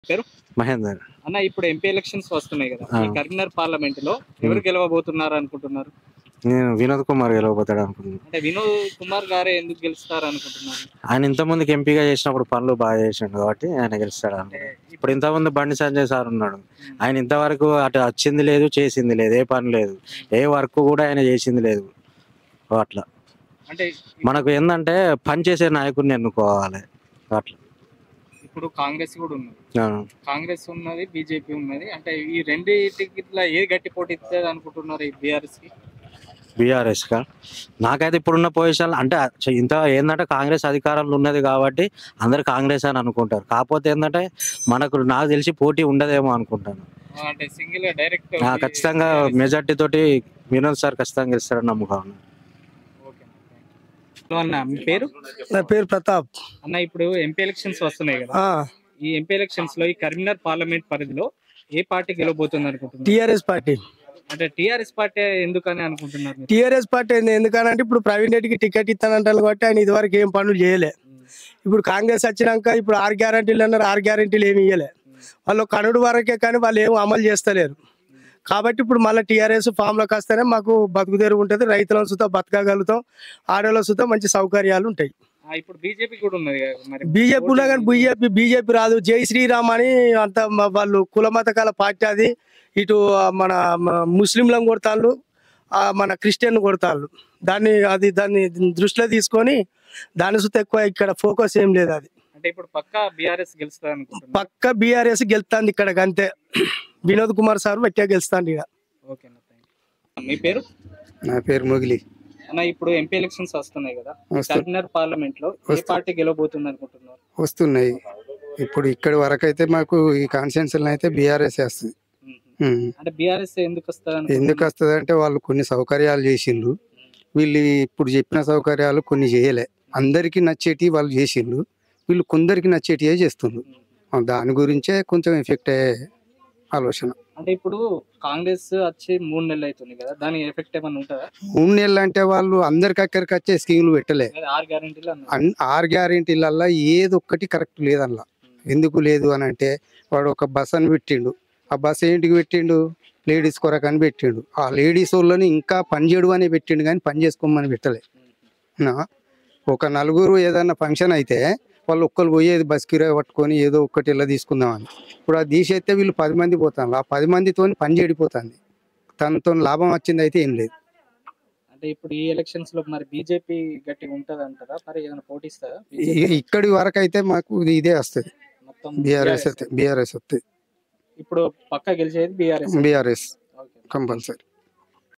పేరు మహేందర్ అన్న ఇప్పుడు ఎంపీ ఎలక్షన్స్ వస్తున్నాయి కదా ఆ. ఈ కరీంనగర్ పార్లమెంట్ లో ఎవరు గెలవబోతున్నారు అనుకుంటున్నారు నేను వినోద్ కుమార్ గెలవబోతాడు అనుకుంటున్నాను అంటే వినోద్ కుమార్ గారే ఎందుకు గెలుస్తారు అనుకుంటున్నారు ఆయన ఇంతమందికి ఎంపీగా చేసినప్పుడు పనులు బాగా చేసిండు కాబట్టి ఆయన గెలుస్తాడు అనుకుంటున్నాను. ఇప్పుడు ఇంతమంది బండి సంజయ్ సార్ ఉన్నాడు ఆయన ఇంతవరకు అటు వచ్చింది లేదు చేసింది లేదు ఏ పని లేదు ఏ వర్క్ కూడా ఆయన చేసింది లేదు ఓ అట్లా అంటే మనకు ఏంటంటే పని చేసే నాయకుడిని ఎన్నుకోవాలి అట్లా ఇప్పుడు కాంగ్రెస్ కూడా ఉన్నది ఆ. కాంగ్రెస్ ఉన్నది బీజేపీ ఉన్నది అంటే ఈ రెండింటిలో ఏ గట్టి పోటీ ఇస్తుంది అనుకుంటున్నారు ఈ బీఆర్ఎస్ కి బీఆర్ఎస్ కా నాకైతే ఇప్పుడున్న పొజిషన్ అంటే చ- ఇంత ఏంటంటే కాంగ్రెస్ అధికారంలో ఉన్నది కాబట్టి అందరు కాంగ్రెస్ అని అనుకుంటారు కాకపోతే ఏంటంటే మనకు నాకు తెలిసి పోటీ ఉండదేమో అనుకుంటాను అంటే సింగిల్ గా డైరెక్ట్ ఆ, ఖచ్చితంగా మెజార్టీ తోటి వినోద్ సార్ ఖచ్చితంగా ఇస్తారని నమ్మకం ఉంది. అన్న మీ పేరు నా పేరు ప్రతాప్ అన్న ఇప్పుడు ఎంపీ ఎలక్షన్స్ వస్తున్నాయి కదా ఆ, ఈ ఎంపీ ఎలక్షన్స్ లో ఈ కరీంనగర్ పార్లమెంట్ పరిధిలో ఏ పార్టీ గెలవబోతుంది అనుకుంటున్నారు టిఆర్ఎస్ పార్టీ అంటే టిఆర్ఎస్ పార్టీ ఎందుకని అనుకుంటున్నారు మీరు? టిఆర్ఎస్ పార్టీ ఏంది ఎందుకనంటే ఇప్పుడు ప్రవీణ్ రెడ్డికి టికెట్ ఇస్తానంటారు కాబట్టి ఆయన ఇదివరకు ఏం పనులు చేయలే ఇప్పుడు కాంగ్రెస్ వచ్చినాక ఇప్పుడు ఆరు గ్యారంటీలు అన్నారు ఆరు గ్యారంటీలు ఏమి ఇయ్యలే వాళ్ళు కనుడు వరకే కానీ వాళ్ళు ఏం అమలు చేస్తలేరు కాబట్టి ఇప్పుడు మళ్ళీ టీఆర్ఎస్ ఫామ్లోకి వస్తేనే మాకు బతుకు తెరువు ఉంటుంది రైతులను సుతా బతకగలుగుతాం ఆడవాళ్ళ సుతా మంచి సౌకర్యాలు ఉంటాయి ఆ, ఇప్పుడు బీజేపీ కూడా ఉన్నది కదా మరి బీజేపీలో కానీ బీజేపీ బీజేపీ రాదు జై శ్రీరామ్ అని అంత మ- వాళ్ళు కులమతకాల పార్టీ అది ఇటు ఆ, మన మ- ముస్లింలను కొడతాళ్ళు ఆ, మన క్రిస్టియన్ కొడతాళ్ళు దాన్ని అది దాన్ని దృష్టిలో తీసుకొని దాని సుత ఎక్కువ ఇక్కడ ఫోకస్ ఏం లేదు అది అంటే ఇప్పుడు పక్కా బీఆర్ఎస్ గెలుస్తారు అనుకుంటున్నారు పక్క బీఆర్ఎస్ గెలుస్తుంది ఇక్కడ అంతే వినోద్ కుమార్ సార్ గట్టిగా గెలుస్తాండి ఇక ఓకే అన్న థ్యాంక్ యూ మీ పేరు నా పేరు మొగిలి అన్న ఇప్పుడు ఎంపీ ఎలక్షన్స్ వస్తున్నాయి కదా వస్తు- కరీంనగర్ పార్లమెంట్ లో ఏ వస్తు- పార్టీ గెలవబోతుంది అనుకుంటున్నారు వస్తున్నాయి ఇప్పుడు ఇక్కడి వరకు అయితే మాకు ఈ కాన్స్టిట్యూన్సీలో అయితే బీఆర్ఎస్ వస్తుంది మ్మ్. ఉమ్. అంటే బీఆర్ఎస్ ఎందుకు వస్తుంది ఎందుకు వస్తుంది అంటే వాళ్ళు కొన్ని సౌకర్యాలు చేసిండ్రు వీళ్ళు ఇప్పుడు చెప్పిన సౌకర్యాలు కొన్ని చేయలే అందరికీ నచ్చేటి వాళ్ళు చేసిండ్రు వీళ్ళు కొందరికి నచ్చేటివే చేస్తుండ్రు ఆ దాని గురించే కొంచెం ఎఫెక్ట్ అయ్యే ఆలోచన అంటే ఇప్పుడు కాంగ్రెస్ వచ్చి మూడు నెలలు అవుతుంది కదా దాని ఎఫెక్ట్ ఏమైనా ఉంటుందా మూడు నెలలు అంటే వాళ్ళు అందరికి అక్కడికి వచ్చే స్కీములు పెట్టలే లేదా ఆరు గ్యారెంటీలు అన్నారు అన్- ఆరు గ్యారెంటీలల్లా ఏది ఒక్కటి కరెక్ట్ లేదల్లా ఎందుకు లేదు అని అంటే వాడు ఒక బస్ అని పెట్టిండు ఆ బస్ ఏంటికి పెట్టిండు లేడీస్ కొరకు అని పెట్టిండు ఆ లేడీస్ వాళ్ళని ఇంకా పని చేయడు అని పెట్టిండు కానీ పని చేసుకోమని పెట్టలే నా ఒక నలుగురు ఏదైనా ఫంక్షన్ అయితే వాళ్ళు ఒక్కరు పోయేది బస్ కిరాయి పట్టుకొని ఏదో ఒక్కటి ఇలా తీసుకుందామని ఇప్పుడు ఆ తీసేస్తే వీళ్ళు పది మంది పోతాను ఆ పది మందితో పని చెడిపోతుంది తనతో లాభం వచ్చింది అయితే ఏం లేదు అంటే ఇప్పుడు ఈ ఎలక్షన్స్ లో మరి బీజేపీ గట్టిగా ఉంటది అంటారా మరి ఏమైనా పోటీస్తుందా ఇ- ఇక్కడి వరకు అయితే మాకు ఇదే వస్తుంది మొత్తం బీఆర్ఎస్ BRS. అయితే బీఆర్ఎస్ వస్తుంది ఇప్పుడు పక్క గెలిచేది బీఆర్ఎస్ బీఆర్ఎస్ కంపల్సరీ